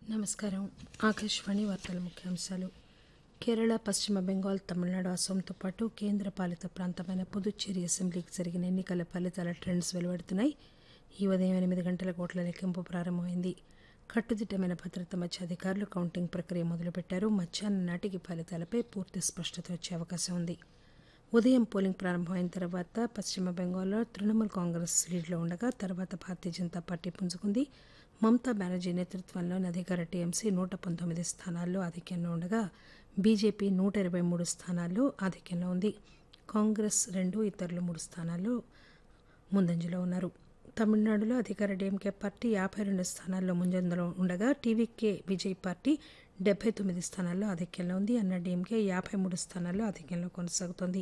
నమస్కారం ఆకాశవాణి వార్తల ముఖ్యాంశాలు కేరళ పశ్చిమ బెంగాల్ తమిళనాడు అస్సాంతో పాటు కేంద్ర పాలిత ప్రాంతమైన పుదుచ్చేరి అసెంబ్లీకి జరిగిన ఎన్నికల ఫలితాల ట్రెండ్స్ వెలువడుతున్నాయి ఈ ఉదయం ఎనిమిది గంటలకు ఓట్ల లెక్కింపు ప్రారంభమైంది కట్టుదిట్టమైన భద్రత మధ్య అధికారులు కౌంటింగ్ ప్రక్రియ మొదలుపెట్టారు మధ్యాహ్నం నాటికి ఫలితాలపై పూర్తి స్పష్టత వచ్చే అవకాశం ఉంది ఉదయం పోలింగ్ ప్రారంభమైన తర్వాత పశ్చిమ బెంగాల్లో తృణమూల్ కాంగ్రెస్ లీడ్లో ఉండగా తర్వాత భారతీయ జనతా పార్టీ పుంజుకుంది మమతా బెనర్జీ నేతృత్వంలోని అధికార టీఎంసీ నూట పంతొమ్మిది స్థానాల్లో ఆధిక్యంలో ఉండగా బీజేపీ నూట ఇరవై మూడు స్థానాల్లో ఆధిక్యంలో ఉంది కాంగ్రెస్ రెండు ఇతరులు మూడు స్థానాల్లో ముందంజలో ఉన్నారు తమిళనాడులో అధికార డీఎంకే పార్టీ యాభై రెండు స్థానాల్లో ముందంజలో ఉండగా టీవీకే విజయ్ పార్టీ డెబ్బై తొమ్మిది స్థానాల్లో ఆధిక్యంలో ఉంది అన్న డీఎంకే యాభై మూడు స్థానాల్లో ఆధిక్యంలో కొనసాగుతోంది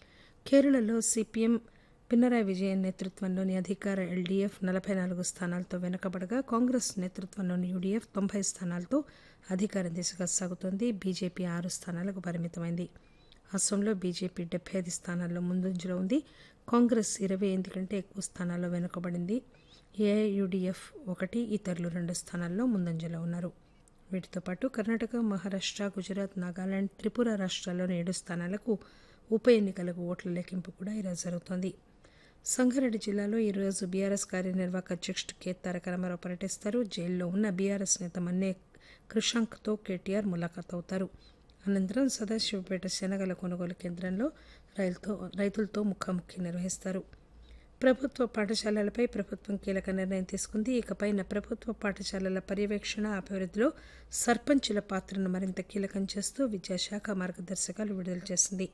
కేరళలో సిపిఎం పినరాయి విజయన్ నేతృత్వంలోని అధికార ఎల్డీఎఫ్ నలభై నాలుగు స్థానాలతో వెనుకబడగా కాంగ్రెస్ నేతృత్వంలోని యూడీఎఫ్ తొంభై స్థానాలతో అధికార దిశగా సాగుతోంది బీజేపీ ఆరు స్థానాలకు పరిమితమైంది అస్సాంలో బీజేపీ డెబ్బై ఐదు స్థానాల్లో ముందంజలో ఉంది కాంగ్రెస్ ఇరవై ఎనిమిది కంటే ఎక్కువ స్థానాల్లో వెనుకబడింది ఏఐయుడిఎఫ్ ఒకటి ఇతరులు రెండు స్థానాల్లో ముందంజలో ఉన్నారు వీటితో పాటు కర్ణాటక మహారాష్ట్ర గుజరాత్ నాగాలాండ్ త్రిపుర రాష్ట్రాల్లోని ఏడు స్థానాలకు ఉప ఎన్నికలకు ఓట్ల లెక్కింపు కూడా ఈరోజు జరుగుతోంది సంగారెడ్డి జిల్లాలో ఈరోజు బీఆర్ఎస్ కార్యనిర్వాహక అధ్యక్షుడు కె తారక రామారావు పర్యటిస్తారు జైల్లో ఉన్న బీఆర్ఎస్ నేత మన్నే కృషాంక్తో కేటీఆర్ ములాఖాత్ అవుతారు అనంతరం సదాశివపేట శనగల కొనుగోలు కేంద్రంలో రైలుతో రైతులతో ముఖాముఖి నిర్వహిస్తారు ప్రభుత్వ పాఠశాలలపై ప్రభుత్వం కీలక నిర్ణయం తీసుకుంది ఇకపైన ప్రభుత్వ పాఠశాలల పర్యవేక్షణ అభివృద్ధిలో సర్పంచుల పాత్రను మరింత కీలకం చేస్తూ విద్యాశాఖ మార్గదర్శకాలు విడుదల చేసింది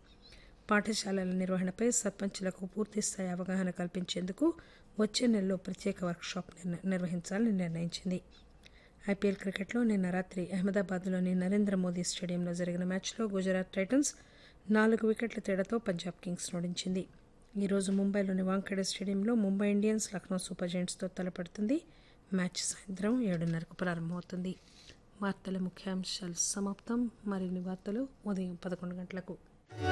పాఠశాలల నిర్వహణపై సర్పంచులకు పూర్తిస్థాయి అవగాహన కల్పించేందుకు వచ్చే నెలలో ప్రత్యేక వర్క్షాప్ నిర్వహించాలని నిర్ణయించింది ఐపీఎల్ క్రికెట్లో నిన్న రాత్రి అహ్మదాబాద్లోని నరేంద్ర మోదీ స్టేడియంలో జరిగిన మ్యాచ్లో గుజరాత్ టైటన్స్ నాలుగు వికెట్ల తేడాతో పంజాబ్ కింగ్స్ ఓడించింది ఈరోజు ముంబైలోని వాంఖేడే స్టేడియంలో ముంబై ఇండియన్స్ లక్నో సూపర్ జెయింట్స్తో తలపడుతుంది మ్యాచ్ సాయంత్రం ఏడున్నరకు ప్రారంభమవుతుంది వార్తల ముఖ్యాంశాలు సమాప్తం మరిన్ని వార్తలు ఉదయం పదకొండు గంటలకు